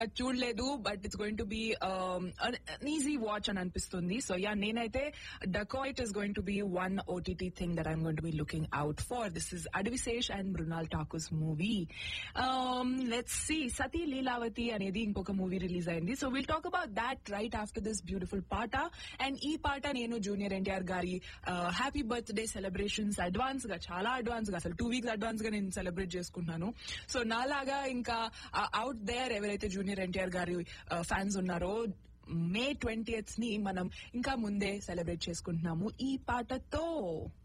చూడలేదు but it's going to be easy watch అని అనిపిస్తుంది సో యా నేనైతే Dacoit is going to be one OTT thing that I'm going to be looking out for this is Adivi Sesh and Mrunal Thakur's movie let's see Sathi Leelavathi అనేది ఇంకొక movie release అయింది so will talk about that right after this beautiful పాట and ఈ పాట నేను junior NTR గారి happy birthday celebrations advance గా చాలా అడ్వాన్స్ గా అసలు టూ వీక్స్ అడ్వాన్స్ గా నేను సెలబ్రేట్ చేసుకుంటున్నాను సో నాలాగా ఇంకా అవుట్ దేర్ ఎవరైతే జూనియర్ ఎన్టీఆర్ గారి ఫ్యాన్స్ ఉన్నారో మే ట్వంటీ ని మనం ఇంకా ముందే సెలబ్రేట్ చేసుకుంటున్నాము ఈ పాటతో